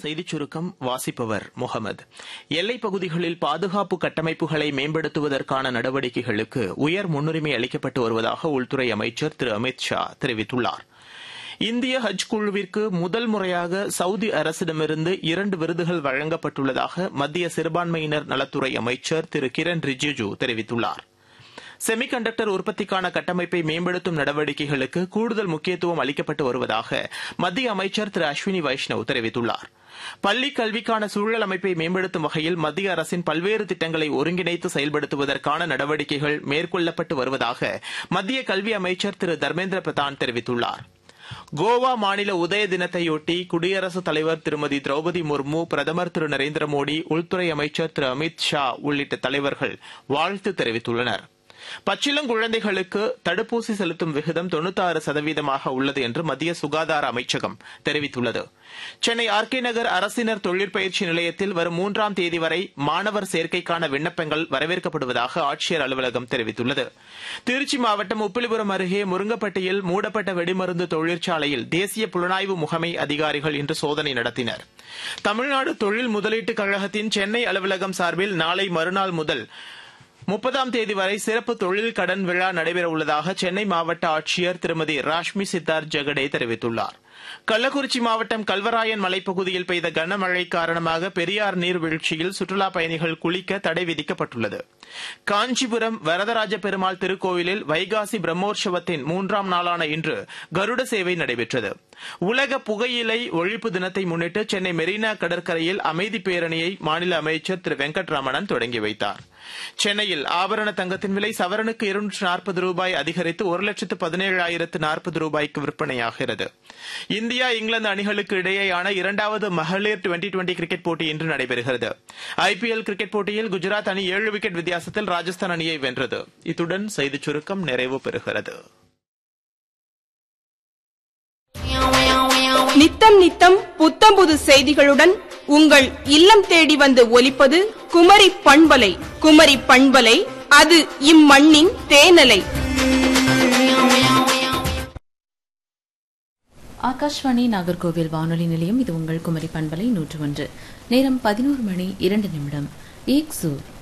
செய்திச் சுருக்கம் வாசிப்பவர் முகமது எல்லைப் பகுதிகளில் பாதுகாப்பு கட்டமைப்புகளை மேம்படுத்துவதற்கான நடவடிக்கைகளுக்கு உயர் முன்னுரிமை அளிக்கப்பட்டு வருவதாக உள்துறை அமைச்சர் திரு அமித் ஷா தெரிவித்துள்ளார் இந்திய ஹஜ் குழுவிற்கு முதல் முறையாக சவுதி அரசிடமிருந்து இரண்டு விருதுகள் வழங்கப்பட்டுள்ளதாக மத்திய சிறுபான்மையினர் நலத்துறை அமைச்சர் திரு கிரண் ரிஜிஜு தெரிவித்துள்ளார் செமி கண்டக்டர் உற்பத்திக்கான கட்டமைப்பை மேம்படுத்தும் நடவடிக்கைகளுக்கு கூடுதல் முக்கியத்துவம் அளிக்கப்பட்டு வருவதாக மத்திய அமைச்சர் திரு அஸ்வினி வைஷ்ணவ் தெரிவித்துள்ளார் பள்ளிக் கல்விக்கான சூழல் அமைப்பை மேம்படுத்தும் வகையில் மத்திய அரசின் பல்வேறு திட்டங்களை ஒருங்கிணைத்து செயல்படுத்துவதற்கான நடவடிக்கைகள் மேற்கொள்ளப்பட்டு வருவதாக மத்திய கல்வி அமைச்சர் திரு தர்மேந்திர பிரதான் தெரிவித்துள்ளார் கோவா மாநில உதய தினத்தையொட்டி குடியரசுத் தலைவர் திருமதி திரௌபதி முர்மு பிரதமர் திரு நரேந்திர மோடி உள்துறை அமைச்சர் திரு அமித் ஷா உள்ளிட்ட தலைவர்கள் வாழ்த்து தெரிவித்துள்ளனா் பச்சிளங்குழந்தைகளுக்கு தடுப்பூசி செலுத்தும் விகிதம் தொண்ணூத்தாறு சதவீதமாக உள்ளது என்று மத்திய சுகாதார அமைச்சகம் தெரிவித்துள்ளது சென்னை ஆர் கே நகர் அரசினர் தொழிற்பயிற்சி நிலையத்தில் வரும் மூன்றாம் தேதி வரை மாணவர் சேர்க்கைக்கான விண்ணப்பங்கள் வரவேற்கப்படுவதாக ஆட்சியர் அலுவலகம் தெரிவித்துள்ளது திருச்சி மாவட்டம் உப்பிலிபுரம் அருகே முருங்கப்பட்டியில் மூடப்பட்ட வெடிமருந்து தொழிற்சாலையில் தேசிய புலனாய்வு முகமை அதிகாரிகள் இன்று சோதனை நடத்தினர் தமிழ்நாடு தொழில் முதலீட்டுக் கழகத்தின் சென்னை அலுவலகம் சார்பில் நாளை மறுநாள் முதல் முப்பதாம் தேதி வரை சிறப்பு தொழில் கடன் விழா நடைபெறவுள்ளதாக சென்னை மாவட்ட ஆட்சியர் திருமதி ராஷ்மி சித்தார் ஜெகடே தெரிவித்துள்ளார் கள்ளக்குறிச்சி மாவட்டம் கல்வராயன் மலைப்பகுதியில் பெய்த கனமழை காரணமாக பெரியார் நீர்வீழ்ச்சியில் சுற்றுலாப் பயணிகள் குளிக்க தடை விதிக்கப்பட்டுள்ளது காஞ்சிபுரம் வரதராஜ பெருமாள் திருக்கோவிலில் வைகாசி பிரம்மோற்சவத்தின் மூன்றாம் நாளான இன்று கருட சேவை நடைபெற்றது உலக புகையிலை ஒழிப்பு தினத்தை முன்னிட்டு சென்னை மெரினா கடற்கரையில் அமைதி பேரணியை மாநில அமைச்சர் திரு வெங்கட்ரமணன் தொடங்கி வைத்தார் சென்னையில் ஆபரண தங்கத்தின் விலை சவரனுக்கு இருநூற்று நாற்பது ரூபாய் அதிகரித்து ஒரு லட்சத்து பதினேழாயிரத்து நாற்பது ரூபாய்க்கு விற்பனையாகிறது இந்தியா இங்கிலாந்து அணிகளுக்கு இடையேயான இரண்டாவது மகளிர் டுவெண்டி டுவெண்டி கிரிக்கெட் போட்டி இன்று நடைபெறுகிறது ஐபிஎல் கிரிக்கெட் போட்டியில் குஜராத் அணி ஏழு விக்கெட் வித்தியாசத்தில் ராஜஸ்தான் அணியை வென்றது இத்துடன் செய்திச் சுருக்கம் நிறைவு பெறுகிறது நித்தம் நித்தம் புத்தம்புது செய்திகளுடன் உங்கள் இல்லம் தேடி வந்து ஒலிப்பது குமரி பண்பலை குமரி பண்பலை அது இம்மண்ணின் தேனலை ஆகாஷ்வாணி நாகர்கோவில் வானொலி நிலையம் இது உங்கள் குமரி பண்பலை நூற்று ஒன்று நேரம் பதினோரு மணி இரண்டு நிமிடம் ஏக் சூர்